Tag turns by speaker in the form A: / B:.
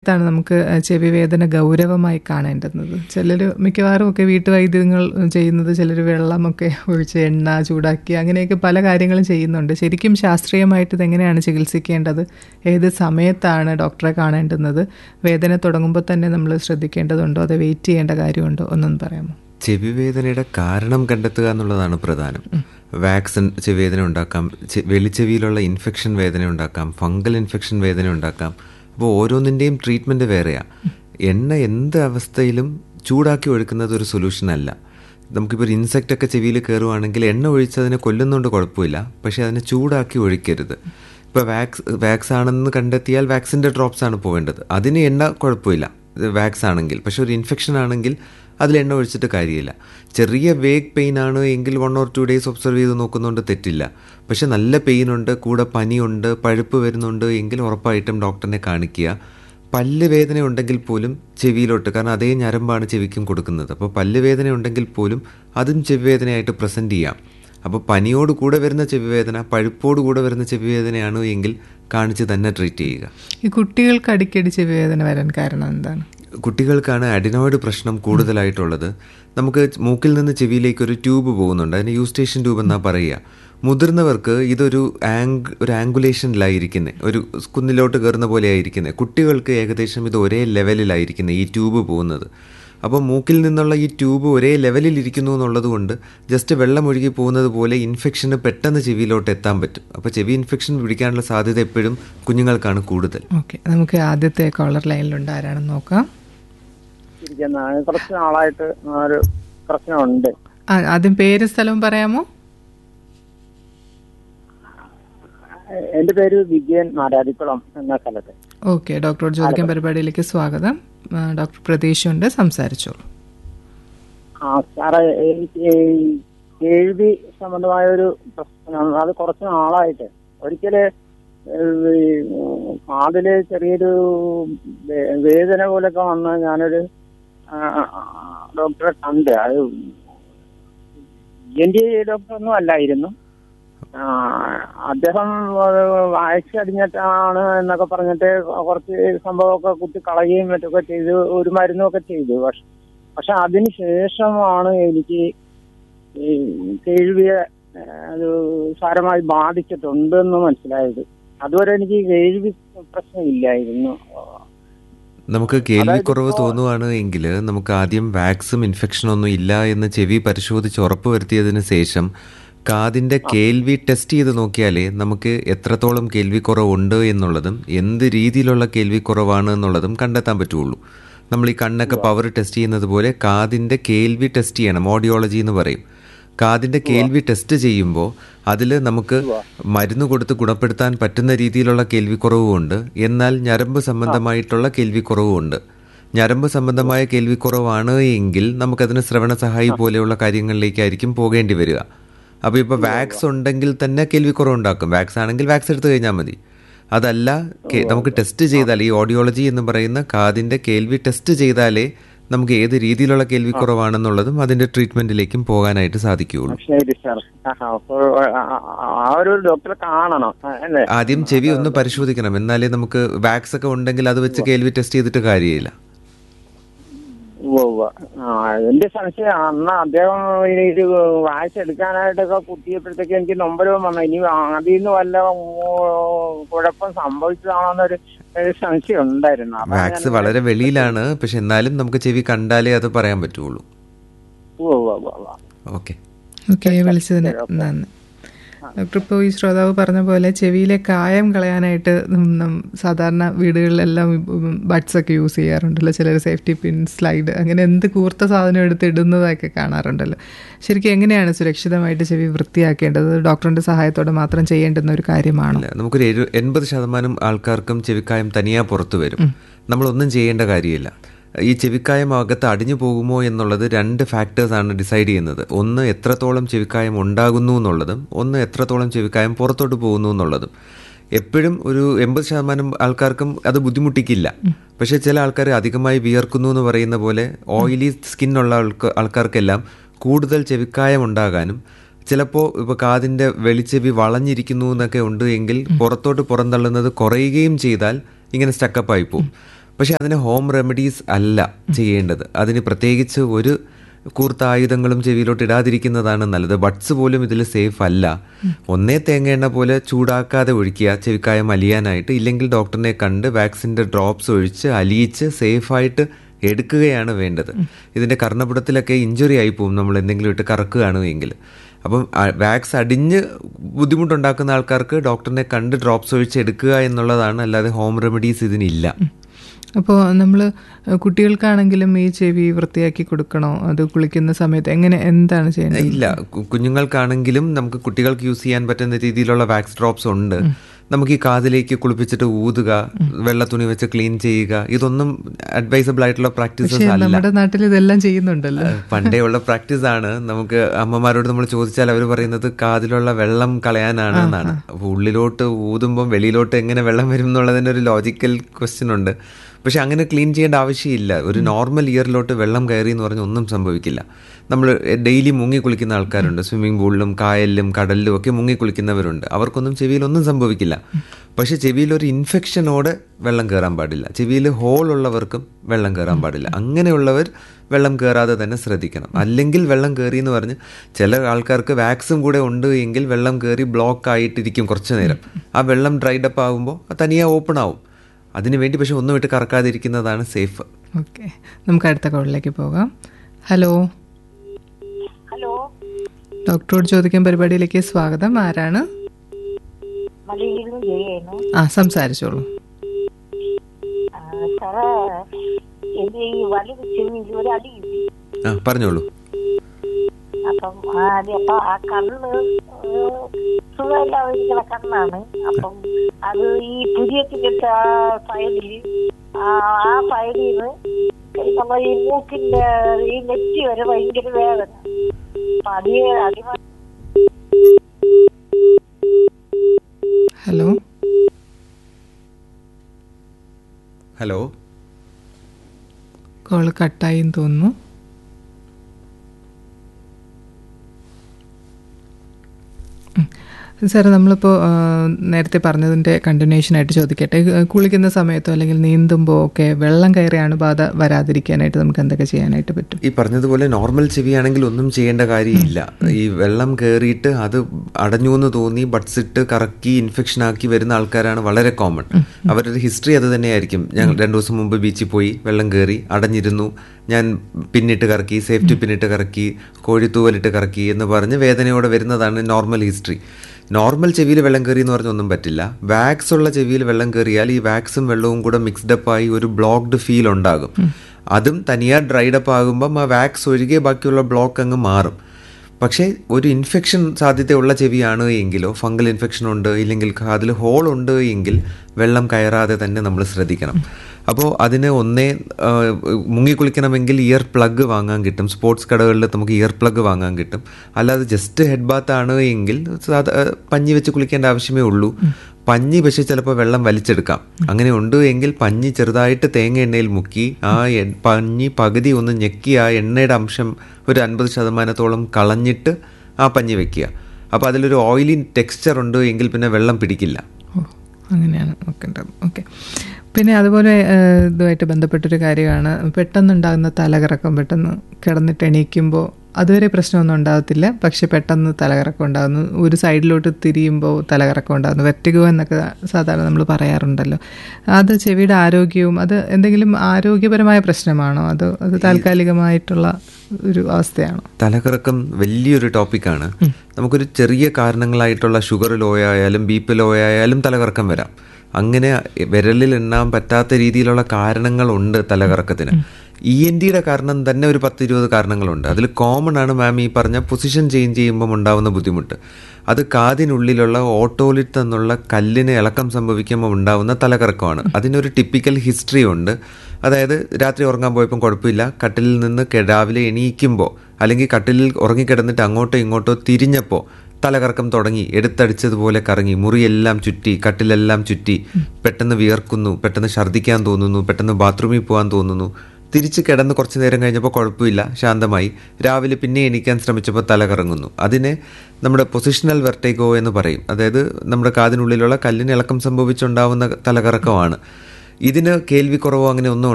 A: സമയത്താണ് നമുക്ക് ചെവി വേദന ഗൗരവമായി കാണേണ്ടുന്നത് ചിലർ മിക്കവാറും ഒക്കെ വീട്ടുവൈദ്യങ്ങൾ ചെയ്യുന്നത് ചിലർ വെള്ളമൊക്കെ ഒഴിച്ച് എണ്ണ ചൂടാക്കി അങ്ങനെയൊക്കെ പല കാര്യങ്ങളും ചെയ്യുന്നുണ്ട് ശരിക്കും ശാസ്ത്രീയമായിട്ട് ഇതെങ്ങനെയാണ് ചികിത്സിക്കേണ്ടത് ഏത് സമയത്താണ് ഡോക്ടറെ കാണേണ്ടുന്നത് വേദന തുടങ്ങുമ്പോൾ തന്നെ നമ്മൾ ശ്രദ്ധിക്കേണ്ടതുണ്ടോ അത് വെയിറ്റ് ചെയ്യേണ്ട കാര്യമുണ്ടോ ഒന്നൊന്ന് പറയാമോ
B: ചെവി വേദനയുടെ കാരണം കണ്ടെത്തുക എന്നുള്ളതാണ് പ്രധാനം വാക്സിൻ ചെവിവേദന ഉണ്ടാക്കാം ചെ- വെളിച്ചെവിയിലുള്ള ഇൻഫെക്ഷൻ വേദന ഉണ്ടാക്കാം ഫംഗൽ ഇൻഫെക്ഷൻ വേദന ഉണ്ടാക്കാം അപ്പോൾ ഓരോന്നിൻ്റെയും ട്രീറ്റ്മെൻറ്റ് വേറെയാണ് എണ്ണ എന്ത് അവസ്ഥയിലും ചൂടാക്കി ഒഴുക്കുന്നത് ഒരു സൊല്യൂഷൻ അല്ല നമുക്കിപ്പോൾ ഒരു ഇൻസെക്റ്റ് ഒക്കെ ചെവിയിൽ കയറുവാണെങ്കിൽ എണ്ണ ഒഴിച്ച് അതിനെ കൊല്ലുന്നതുകൊണ്ട് കുഴപ്പമില്ല പക്ഷേ അതിനെ ചൂടാക്കി ഒഴിക്കരുത് ഇപ്പോൾ വാക്സ് വാക്സ് ആണെന്ന് കണ്ടെത്തിയാൽ വാക്സിൻ്റെ ഡ്രോപ്സ് ആണ് പോകേണ്ടത് അതിന് എണ്ണ കുഴപ്പമില്ല വാക്സ് ആണെങ്കിൽ പക്ഷെ ഒരു ഇൻഫെക്ഷൻ ആണെങ്കിൽ അതിൽ എണ്ണ ഒഴിച്ചിട്ട് കാര്യമില്ല ചെറിയ വേഗ് പെയിൻ ആണ് എങ്കിൽ one or two days observe ചെയ്ത് നോക്കുന്നതുകൊണ്ട് തെറ്റില്ല പക്ഷെ നല്ല പെയിൻ ഉണ്ട് കൂടെ പനിയുണ്ട് പഴുപ്പ് വരുന്നുണ്ട് എങ്കിൽ ഉറപ്പായിട്ടും ഡോക്ടറിനെ കാണിക്കുക പല്ല് വേദന ഉണ്ടെങ്കിൽ പോലും ചെവിയിലോട്ട് കാരണം അതേ ഞരമ്പാണ് ചെവിക്കും കൊടുക്കുന്നത് അപ്പോൾ പല്ല് വേദന ഉണ്ടെങ്കിൽ പോലും അതും ചെവി വേദനയായിട്ട് പ്രസൻറ്റ് ചെയ്യാം അപ്പോൾ പനിയോട് കൂടെ വരുന്ന ചെവി വേദന പഴുപ്പോട് കൂടെ വരുന്ന ചെവി വേദനയാണ് എങ്കിൽ കാണിച്ച് തന്നെ ട്രീറ്റ് ചെയ്യുക
A: ഈ കുട്ടികൾക്ക് അടിക്കടി ചെവി വേദന വരാൻ കാരണം എന്താണ്
B: കുട്ടികൾക്കാണ് അഡിനോയിഡ് പ്രശ്നം കൂടുതലായിട്ടുള്ളത് നമുക്ക് മൂക്കിൽ നിന്ന് ചെവിയിലേക്ക് ഒരു ട്യൂബ് പോകുന്നുണ്ട് അതിന് യൂസ്റ്റേഷൻ ട്യൂബ് എന്നാ പറയുക മുതിർന്നവർക്ക് ഇതൊരു ആംഗ് ഒരു ആംഗുലേഷനിലായിരിക്കുന്നത് ഒരു കുന്നിലോട്ട് കയറുന്ന പോലെ ആയിരിക്കുന്നത് കുട്ടികൾക്ക് ഏകദേശം ഇത് ഒരേ ലെവലിലായിരിക്കുന്നത് ഈ ട്യൂബ് പോകുന്നത് അപ്പോൾ മൂക്കിൽ നിന്നുള്ള ഈ ട്യൂബ് ഒരേ ലെവലിൽ ഇരിക്കുന്നു എന്നുള്ളത് കൊണ്ട് ജസ്റ്റ് വെള്ളം ഒഴുകി പോകുന്നത് പോലെ ഇൻഫെക്ഷന് പെട്ടെന്ന് ചെവിയിലോട്ട് എത്താൻ പറ്റും അപ്പോൾ ചെവി ഇൻഫെക്ഷൻ പിടിക്കാനുള്ള സാധ്യത എപ്പോഴും കുഞ്ഞുങ്ങൾക്കാണ് കൂടുതൽ
A: ഓക്കെ നമുക്ക് ആദ്യത്തെ കോളർ ലൈനിലുണ്ട് ആരാണെന്ന് നോക്കാം
C: ഇരിക്കുന്ന കുറച്ച് നാളായിട്ട് ആ ഒരു പ്രശ്നമുണ്ട്
A: ആ, ആദ്യം പേര് സ്ഥലവും പറയാമോ
C: എന്റെ പേര് വിജയൻ മാരാരിക്കുളം എന്ന സ്ഥലത്ത്
A: ഓക്കെ ഡോക്ടറോട് ചോദിക്കാൻ പരിപാടിയിലേക്ക് സ്വാഗതം ആ, ഡോക്ടർ പ്രതീക്ഷുണ്ട് സംസാരിച്ചോളൂ
C: ആ സാറേ എനിക്ക് ഈ കേൾവി സംബന്ധമായ ഒരു പ്രശ്നം അത് കുറച്ച് നാളായിട്ട് ഒരിക്കല് ഏഹ്, ഈ കാതില് ചെറിയൊരു വേ- വേദന പോലൊക്കെ വന്ന് ഞാനൊരു ആ, ഡോക്ടറെ കണ്ട് അത് എൻ ഡി ഡോക്ടർ ഒന്നും അല്ലായിരുന്നു ആ, അദ്ദേഹം അത് വായിച്ച് അടിഞ്ഞിട്ടാണ് എന്നൊക്കെ പറഞ്ഞിട്ട് കുറച്ച് സംഭവമൊക്കെ കുത്തി കളയുകയും മറ്റൊക്കെ ചെയ്ത് ഒരു മരുന്നൊക്കെ ചെയ്തു പക്ഷെ പക്ഷെ അതിന് ശേഷമാണ് എനിക്ക് ഈ കേൾവിയെ ആ, അത് സാരമായി ബാധിച്ചിട്ടുണ്ടെന്ന് മനസ്സിലായത് അതുവരെ എനിക്ക് കേൾവി പ്രശ്നമില്ലായിരുന്നു
B: നമുക്ക് കേൾവിക്കുറവ് തോന്നുവാണ് എങ്കിൽ നമുക്ക് ആദ്യം വാക്സും ഇൻഫെക്ഷനും ഒന്നും ഇല്ല എന്ന് ചെവി പരിശോധിച്ച് ഉറപ്പുവരുത്തിയതിന് ശേഷം കാതിൻ്റെ കേൾവി ടെസ്റ്റ് ചെയ്ത് നോക്കിയാലേ നമുക്ക് എത്രത്തോളം കേൾവിക്കുറവുണ്ട് എന്നുള്ളതും എന്ത് രീതിയിലുള്ള കേൾവിക്കുറവാണ് എന്നുള്ളതും കണ്ടെത്താൻ പറ്റുള്ളൂ നമ്മൾ ഈ കണ്ണൊക്കെ പവർ ടെസ്റ്റ് ചെയ്യുന്നത് പോലെ കാതിൻ്റെ കേൾവി ടെസ്റ്റ് ചെയ്യണം ഓഡിയോളജി എന്ന് പറയും കാതിൻ്റെ കേൾവി ടെസ്റ്റ് ചെയ്യുമ്പോൾ അതിൽ നമുക്ക് മരുന്ന് കൊടുത്ത് ഗുണപ്പെടുത്താൻ പറ്റുന്ന രീതിയിലുള്ള കേൾവിക്കുറവുമുണ്ട് എന്നാൽ ഞരമ്പ് സംബന്ധമായിട്ടുള്ള കേൾവിക്കുറവുമുണ്ട് ഞരമ്പ് സംബന്ധമായ കേൾവിക്കുറവാണ് എങ്കിൽ നമുക്കതിന് ശ്രവണ സഹായി പോലെയുള്ള കാര്യങ്ങളിലേക്കായിരിക്കും പോകേണ്ടി വരിക അപ്പോൾ ഇപ്പോൾ വാക്സ് ഉണ്ടെങ്കിൽ തന്നെ കേൾവിക്കുറവ് ഉണ്ടാക്കും വാക്സ് ആണെങ്കിൽ വാക്സ് എടുത്തു കഴിഞ്ഞാൽ മതി അതല്ല കേ- നമുക്ക് ടെസ്റ്റ് ചെയ്താൽ ഈ ഓഡിയോളജി എന്ന് പറയുന്ന കാതിൻ്റെ കേൾവി ടെസ്റ്റ് ചെയ്താലേ നമുക്ക് ഏത് രീതിയിലുള്ള കേൾവിക്കുറവാണെന്നുള്ളതും അതിൻ്റെ ട്രീറ്റ്മെൻറ്റിലേക്കും പോകാനായിട്ട് സാധിക്കുകയുള്ളൂ
C: ശരി സാർ ആഹാ, അപ്പോൾ ആ- ആ- ആ ഒരു ഡോക്ടറെ കാണണം ആ, അല്ലേ
B: ആദ്യം ചെവി ഒന്ന് പരിശോധിക്കണം എന്നാലേ നമുക്ക് വാക്സ് ഒക്കെ ഉണ്ടെങ്കിൽ അത് വെച്ച് കേൾവി ടെസ്റ്റ് ചെയ്തിട്ട് കാര്യമില്ല
C: ഉവ്വ് ഉവ്വ്. ആ എന്റെ സംശയം അന്ന് അദ്ദേഹം ഈ ഇത് വായിച്ചെടുക്കാനായിട്ടൊക്കെ കുത്തിയപ്പോഴത്തേക്ക് എനിക്ക് നൊമ്പരവും വന്നു ഇനി അതിൽ നിന്ന് വല്ല ഓ, കുഴപ്പം സംഭവിച്ചതാണോന്നൊരു ഒരു സംശയം ഉണ്ടായിരുന്നു അതാ
B: വാക്സ്
C: ഞാൻ-
B: വളരെ വെളിയിലാണ് പക്ഷെ എന്നാലും നമുക്ക് ചെവി കണ്ടാലേ അത് പറയാൻ പറ്റുള്ളൂ
C: ഉവ്വ് ഉവ്വ് ഉവ്വ് ഉവ്വ്.
B: ഓക്കെ
A: ഓക്കെ വിളിച്ചതിന് നന്ദി ഡോക്ടർ ഇപ്പോൾ ഈ ശ്രോതാവ് പറഞ്ഞ പോലെ ചെവിയിലെ കായം കളയാനായിട്ട് ഉം നം- സാധാരണ വീടുകളിലെല്ലാം ബഡ്സ് ഒക്കെ യൂസ് ചെയ്യാറുണ്ടല്ലോ ചിലർ സേഫ്റ്റി പിൻ സ്ലൈഡ് അങ്ങനെ എന്ത് കൂർത്ത സാധനം എടുത്ത് ഇടുന്നതൊക്കെ കാണാറുണ്ടല്ലോ ശരിക്കും എങ്ങനെയാണ് സുരക്ഷിതമായിട്ട് ചെവി വൃത്തിയാക്കേണ്ടത് ഡോക്ടറിന്റെ സഹായത്തോടെ മാത്രം ചെയ്യേണ്ടുന്ന ഒരു കാര്യമാണോ
B: ഇല്ല നമുക്കൊരു എഴു എൺപത് ശതമാനം ആൾക്കാർക്കും ചെവിക്കായം തനിയാ പുറത്തു വരും നമ്മളൊന്നും ചെയ്യേണ്ട കാര്യമില്ല ഈ ചെവിക്കായം അകത്ത് അടിഞ്ഞു പോകുമോ എന്നുള്ളത് രണ്ട് ഫാക്ടേഴ്സ് ആണ് ഡിസൈഡ് ചെയ്യുന്നത് ഒന്ന് എത്രത്തോളം ചെവിക്കായം ഉണ്ടാകുന്നു എന്നുള്ളതും ഒന്ന് എത്രത്തോളം ചെവിക്കായം പുറത്തോട്ട് പോകുന്നു എന്നുള്ളതും എപ്പോഴും ഒരു എൺപത് ശതമാനം ആൾക്കാർക്കും അത് ബുദ്ധിമുട്ടിക്കില്ല പക്ഷെ ചില ആൾക്കാർ അധികമായി വിയർക്കുന്നു എന്ന് പറയുന്ന പോലെ ഓയിലി സ്കിന്നുള്ള ആൾക്ക് ആൾക്കാർക്കെല്ലാം കൂടുതൽ ചെവിക്കായം ഉണ്ടാകാനും ചിലപ്പോൾ ഇപ്പോൾ കാതിൻ്റെ വെളിച്ചെവി വളഞ്ഞിരിക്കുന്നു എന്നൊക്കെ ഉണ്ട് എങ്കിൽ പുറത്തോട്ട് പുറന്തള്ളുന്നത് കുറയുകയും ചെയ്താൽ ഇങ്ങനെ സ്റ്റക്കപ്പായി പോകും പക്ഷെ അതിന് ഹോം റെമഡീസ് അല്ല ചെയ്യേണ്ടത് അതിന് പ്രത്യേകിച്ച് ഒരു കൂർത്ത ആയുധങ്ങളും ചെവിയിലോട്ട് ഇടാതിരിക്കുന്നതാണ് നല്ലത് ബഡ്സ് പോലും ഇതിൽ സേഫ് അല്ല ഒന്നേ തേങ്ങ എണ്ണ പോലെ ചൂടാക്കാതെ ഒഴിക്കുക ചെവിക്കായം അലിയാനായിട്ട് ഇല്ലെങ്കിൽ ഡോക്ടറിനെ കണ്ട് വാക്സിൻ്റെ ഡ്രോപ്സ് ഒഴിച്ച് അലിയിച്ച് സേഫായിട്ട് എടുക്കുകയാണ് വേണ്ടത് ഇതിൻ്റെ കർണപുടത്തിലൊക്കെ ഇഞ്ചുറി ആയി പോകും നമ്മൾ എന്തെങ്കിലും ഇട്ട് കറക്കുകയാണ് എങ്കിൽ അപ്പം വാക്സ് അടിഞ്ഞ് ബുദ്ധിമുട്ടുണ്ടാക്കുന്ന ആൾക്കാർക്ക് ഡോക്ടറിനെ കണ്ട് ഡ്രോപ്സ് ഒഴിച്ച് എടുക്കുക എന്നുള്ളതാണ് അല്ലാതെ ഹോം റെമഡീസ് ഇതിനില്ല
A: അപ്പോൾ നമ്മൾ കുട്ടികൾക്കാണെങ്കിലും ഈ ചെവി വൃത്തിയാക്കി കൊടുക്കണോ അത് കുളിക്കുന്ന സമയത്ത് എങ്ങനെ എന്താണ് ചെയ്യുന്നത്
B: ഇല്ല കു- കുഞ്ഞുങ്ങൾക്കാണെങ്കിലും നമുക്ക് കുട്ടികൾക്ക് യൂസ് ചെയ്യാൻ പറ്റുന്ന രീതിയിലുള്ള വാക്സ് ഡ്രോപ്സ് ഉണ്ട് നമുക്ക് ഈ കാതിലേക്ക് കുളിപ്പിച്ചിട്ട് ഊതുക വെള്ള തുണി വെച്ച് ക്ലീൻ ചെയ്യുക ഇതൊന്നും അഡ്വൈസബിൾ ആയിട്ടുള്ള പ്രാക്ടീസസ് അല്ല
A: നമ്മുടെ നാട്ടിൽ ഇതെല്ലാം ചെയ്യുന്നുണ്ടല്ലോ
B: പണ്ടേ ഉള്ള പ്രാക്ടീസ് ആണ് നമുക്ക് അമ്മമാരോട് നമ്മൾ ചോദിച്ചാൽ അവർ പറയുന്നത് കാതിലുള്ള വെള്ളം കളയാനാണ് എന്നാണ് അപ്പൊ ഉള്ളിലോട്ട് ഊതുമ്പം വെളിയിലോട്ട് എങ്ങനെ വെള്ളം വരും എന്നുള്ളതിന്റെ ഒരു ലോജിക്കൽ ക്വസ്റ്റ്യൻ ഉണ്ട് പക്ഷെ അങ്ങനെ ക്ലീൻ ചെയ്യേണ്ട ആവശ്യമില്ല ഒരു നോർമൽ ഇയറിലോട്ട് വെള്ളം കയറി എന്ന് പറഞ്ഞാൽ ഒന്നും സംഭവിക്കില്ല നമ്മൾ ഡെയിലി മുങ്ങി കുളിക്കുന്ന ആൾക്കാരുണ്ട് സ്വിമ്മിംഗ് പൂളിലും കായലിലും കടലിലും ഒക്കെ മുങ്ങി കുളിക്കുന്നവരുണ്ട് അവർക്കൊന്നും ചെവിയിലൊന്നും സംഭവിക്കില്ല പക്ഷെ ചെവിയിൽ ഒരു ഇൻഫെക്ഷനോടെ വെള്ളം കയറാൻ പാടില്ല ചെവിയിൽ ഹോൾ ഉള്ളവർക്കും വെള്ളം കയറാൻ പാടില്ല അങ്ങനെയുള്ളവർ വെള്ളം കയറാതെ തന്നെ ശ്രദ്ധിക്കണം അല്ലെങ്കിൽ വെള്ളം കയറി എന്ന് പറഞ്ഞ് ചില ആൾക്കാർക്ക് വാക്സും കൂടെ ഉണ്ട് എങ്കിൽ വെള്ളം കയറി ബ്ലോക്ക് ആയിട്ടിരിക്കും കുറച്ച് നേരം ആ വെള്ളം ഡ്രൈഡപ്പ് ആകുമ്പോൾ തനിയെ ഓപ്പൺ ആവും അതിനു വേണ്ടി പക്ഷെ ഒന്നും ഇട്ട് കറക്കാതിരിക്കുന്നതാണ് സേഫ്
A: ഓക്കെ നമുക്ക് അടുത്ത കോളിലേക്ക് പോകാം ഹലോ
D: ഹലോ
A: ഡോക്ടറോട് ചോദിക്കാൻ പരിപാടിയിലേക്ക് സ്വാഗതം ആരാണ്
D: മലയിൽ നിന്ന് ജയായിരുന്നു
A: ആ സംസാരിച്ചോളൂ
D: ആ, സാറേ എന്റെ ഈ വലത് ചെവിയിൽ ഒരു അടി കിട്ടി
B: ആ പറഞ്ഞോളൂ
D: അപ്പം ആ അടി അപ്പൊ ആ കണ്ണ് സുഖമില്ലാതിരിക്കുന്ന കണ്ണാണ് അപ്പം അത് ഈ പുതിയത്തിന്റെ ആ സൈഡിൽ ആ ആ സൈഡിൽ നിന്ന് നമ്മൾ ഈ മൂക്കിന്റെ ഈ നെറ്റി വരെ ഭയങ്കര വേദന അപ്പൊ അടിയെ അടി
A: ഹലോ
B: ഹലോ
A: കോള് കട്ടായി തോന്നുന്നു സാറ് നമ്മളിപ്പോൾ നേരത്തെ പറഞ്ഞതിൻ്റെ കണ്ടിന്യൂഷൻ ആയിട്ട് ചോദിക്കട്ടെ ഏഹ് കുളിക്കുന്ന സമയത്തോ അല്ലെങ്കിൽ നീന്തുമ്പോൾ ഒക്കെ വെള്ളം കയറി അണുബാധ വരാതിരിക്കാനായിട്ട് നമുക്ക് എന്തൊക്കെ ചെയ്യാനായിട്ട് പറ്റും
B: ഈ പറഞ്ഞതുപോലെ നോർമൽ ചെവിയാണെങ്കിൽ ഒന്നും ചെയ്യേണ്ട കാര്യമില്ല ഈ വെള്ളം കയറിയിട്ട് അത് അടഞ്ഞു എന്ന് തോന്നി ബഡ്സ് ഇട്ട് കറക്കി ഇൻഫെക്ഷൻ ആക്കി വരുന്ന ആൾക്കാരാണ് വളരെ കോമൺ അവരുടെ ഹിസ്റ്ററി അത് തന്നെയായിരിക്കും ഞങ്ങൾ രണ്ടു ദിവസം മുമ്പ് ബീച്ചിൽ പോയി വെള്ളം കയറി അടഞ്ഞിരുന്നു ഞാൻ പിന്നിട്ട് കറക്കി സേഫ്റ്റി പിന്നിട്ട് കറക്കി കോഴിത്തൂവലിട്ട് കറക്കി എന്ന് പറഞ്ഞ് വേദനയോടെ വരുന്നതാണ് നോർമൽ ഹിസ്റ്ററി നോർമൽ ചെവിയിൽ വെള്ളം കയറി എന്ന് പറഞ്ഞൊന്നും പറ്റില്ല വാക്സ് ഉള്ള ചെവിയിൽ വെള്ളം കയറിയാൽ ഈ വാക്സും വെള്ളവും കൂടെ മിക്സ്ഡ് അപ്പ് ആയി ഒരു ബ്ലോക്ക്ഡ് ഫീൽ ഉണ്ടാകും അതും തനിയാ ഡ്രൈഡ് അപ്പ് ആകുമ്പം ആ വാക്സ് ഒഴികെ ബാക്കിയുള്ള ബ്ലോക്ക് അങ്ങ് മാറും പക്ഷേ ഒരു ഇൻഫെക്ഷൻ സാധ്യതയുള്ള ചെവിയാണ് എങ്കിലോ ഫംഗൽ ഇൻഫെക്ഷൻ ഉണ്ട് ഇല്ലെങ്കിൽ അതിൽ ഹോൾ ഉണ്ട് എങ്കിൽ വെള്ളം കയറാതെ തന്നെ നമ്മൾ ശ്രദ്ധിക്കണം അപ്പോൾ അതിന് ഒന്നേ ആ, മുങ്ങിക്കുളിക്കണമെങ്കിൽ ഇയർ പ്ലഗ് വാങ്ങാൻ കിട്ടും സ്പോർട്സ് കടകളിൽ നമുക്ക് ഇയർ പ്ലഗ് വാങ്ങാൻ കിട്ടും അല്ലാതെ ജസ്റ്റ് ഹെഡ് ബാത്ത് ആണ് എങ്കിൽ സാധാ പഞ്ഞി വെച്ച് കുളിക്കേണ്ട ആവശ്യമേ ഉള്ളൂ പഞ്ഞി പക്ഷേ ചിലപ്പോൾ വെള്ളം വലിച്ചെടുക്കാം അങ്ങനെ ഉണ്ട് എങ്കിൽ പഞ്ഞി ചെറുതായിട്ട് തേങ്ങ എണ്ണയിൽ മുക്കി ആ എ- പഞ്ഞി പകുതി ഒന്ന് ഞെക്കി ആ എണ്ണയുടെ അംശം ഒരു അൻപത് ശതമാനത്തോളം കളഞ്ഞിട്ട് ആ പഞ്ഞി വെക്കുക അപ്പോൾ അതിലൊരു ഓയിലി ടെക്സ്ചർ ഉണ്ട് എങ്കിൽ പിന്നെ വെള്ളം പിടിക്കില്ല
A: ഓ അങ്ങനെയാണ് നോക്കേണ്ടത് ഓക്കെ പിന്നെ അതുപോലെ ഏഹ്, ഇതുമായിട്ട് ബന്ധപ്പെട്ടൊരു കാര്യമാണ് പെട്ടെന്നുണ്ടാകുന്ന തലകറക്കം പെട്ടെന്ന് കിടന്നിട്ട് എണീക്കുമ്പോൾ അതുവരെ പ്രശ്നമൊന്നും ഉണ്ടാകത്തില്ല പക്ഷെ പെട്ടെന്ന് തലകറക്കം ഉണ്ടാകുന്നു ഒരു സൈഡിലോട്ട് തിരിയുമ്പോൾ തലകറക്കം ഉണ്ടാകുന്നു വെറ്റിഗോ എന്നൊക്കെ സാധാരണ നമ്മൾ പറയാറുണ്ടല്ലോ അത് ചെവിയുടെ ആരോഗ്യവും അത് എന്തെങ്കിലും ആരോഗ്യപരമായ പ്രശ്നമാണോ അത് അത് താൽക്കാലികമായിട്ടുള്ള ഒരു അവസ്ഥയാണോ
B: തലകറക്കം വലിയൊരു ടോപ്പിക്കാണ് നമുക്കൊരു ചെറിയ കാരണങ്ങളായിട്ടുള്ള ഷുഗർ ലോ ആയാലും ബി പി ലോ ആയാലും തലകറക്കം വരാം അങ്ങനെ വിരലിൽ എണ്ണാൻ പറ്റാത്ത രീതിയിലുള്ള കാരണങ്ങളുണ്ട് തലകറക്കത്തിന് ഇ എൻ ഡിയുടെ കാരണം തന്നെ ഒരു പത്ത് ഇരുപത് കാരണങ്ങളുണ്ട് അതിൽ കോമൺ ആണ് മാം ഈ പറഞ്ഞ പൊസിഷൻ ചേഞ്ച് ചെയ്യുമ്പം ഉണ്ടാവുന്ന ബുദ്ധിമുട്ട് അത് കാതിനുള്ളിലുള്ള ഓട്ടോലിറ്റ് എന്നുള്ള കല്ലിന് ഇളക്കം സംഭവിക്കുമ്പോൾ ഉണ്ടാവുന്ന തലകറക്കമാണ് അതിനൊരു ടിപ്പിക്കൽ ഹിസ്റ്ററി ഉണ്ട് അതായത് രാത്രി ഉറങ്ങാൻ പോയപ്പം കുഴപ്പമില്ല കട്ടിലിൽ നിന്ന് കെ- രാവിലെ എണീക്കുമ്പോൾ അല്ലെങ്കിൽ കട്ടിലിൽ ഉറങ്ങിക്കിടന്നിട്ട് അങ്ങോട്ടോ ഇങ്ങോട്ടോ തിരിഞ്ഞപ്പോൾ തലകറക്കം തുടങ്ങി എടുത്തടിച്ചതുപോലെ കറങ്ങി മുറിയെല്ലാം ചുറ്റി കട്ടിലെല്ലാം ചുറ്റി പെട്ടെന്ന് വിയർക്കുന്നു പെട്ടെന്ന് ഛർദ്ദിക്കാൻ തോന്നുന്നു പെട്ടെന്ന് ബാത്റൂമിൽ പോകാൻ തോന്നുന്നു തിരിച്ച് കിടന്ന് കുറച്ച് നേരം കഴിഞ്ഞപ്പോൾ കുഴപ്പമില്ല ശാന്തമായി രാവിലെ പിന്നെ എണീക്കാൻ ശ്രമിച്ചപ്പോൾ തല കറങ്ങുന്നു അതിനെ നമ്മുടെ പൊസിഷണൽ വെർട്ടേഗോ എന്ന് പറയും അതായത് നമ്മുടെ കാതിനുള്ളിലുള്ള കല്ലിന് ഇളക്കം സംഭവിച്ചുണ്ടാവുന്ന തലകറക്കമാണ് ഇതിന് കേൾവി കുറവോ അങ്ങനെ ഒന്നും